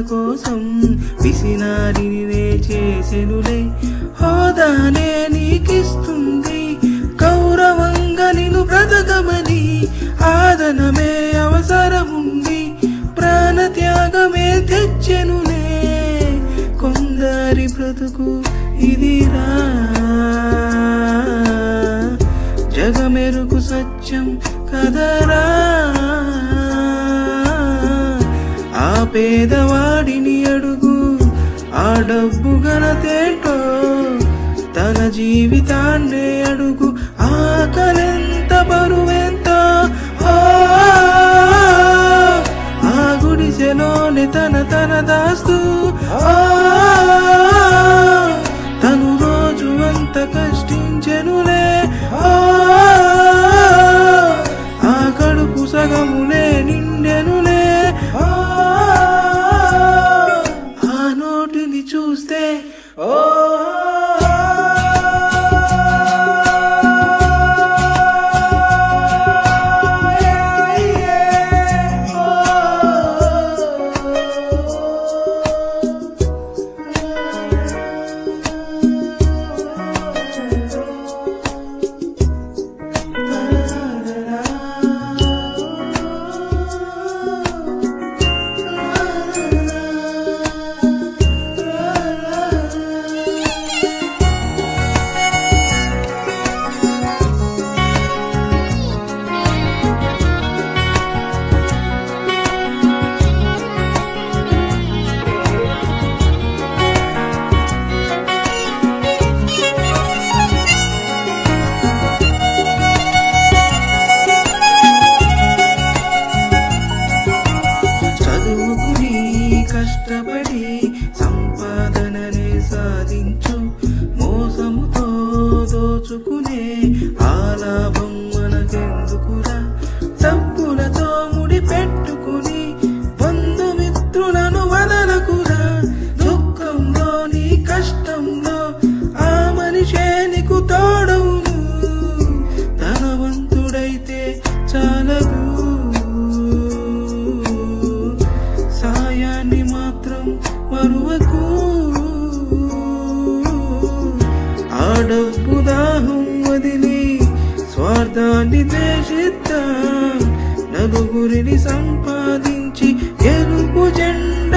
కోసం పిసినారిని చేసెనులే హోదానే నీకిస్తుంది గౌరవంగా నిన్ను బ్రతకమని ఆదనమే అవసరముంది ప్రాణత్యాగమే తెచ్చెనులే కొందరి బ్రతుకు ఇదిరా జగమెరుకు సత్యం కదరా ఆ పేదవాడిని అడుగు ఆ డబ్బు ఘనతేంటో తన జీవితాన్నే అడుగు ఆకలెంత బరువెంత ఆ, ఆ గుడిసెలోనే తన తన దాస్తూ ఆ, తను రోజు అంత కష్టించెనులే ఆ, ఆ కడుపు సగములే నిండెనులే ఆ, ఆ నోటిని చూస్తే ఓ చదువుకుని కష్టపడి సంపాదననే సాధించు మోసముతో దోచుకునే ఆ లాభం మనకెందుకురా డబ్బులతో ముడి పెట్టుకుని బంధుమిత్రులను వదలకురా దుఃఖంలో నీ కష్టంలో ఆ మనిషే నీకు తోడవును ధనవంతుడైతే చాలదు సాయాన్ని మాత్రం మరువకు ఆ డబ్బు దాహం వదిలి స్వార్థాన్ని ద్వేషిద్దాం నలుగురిని సంపాదించి ఎరుపు జెండా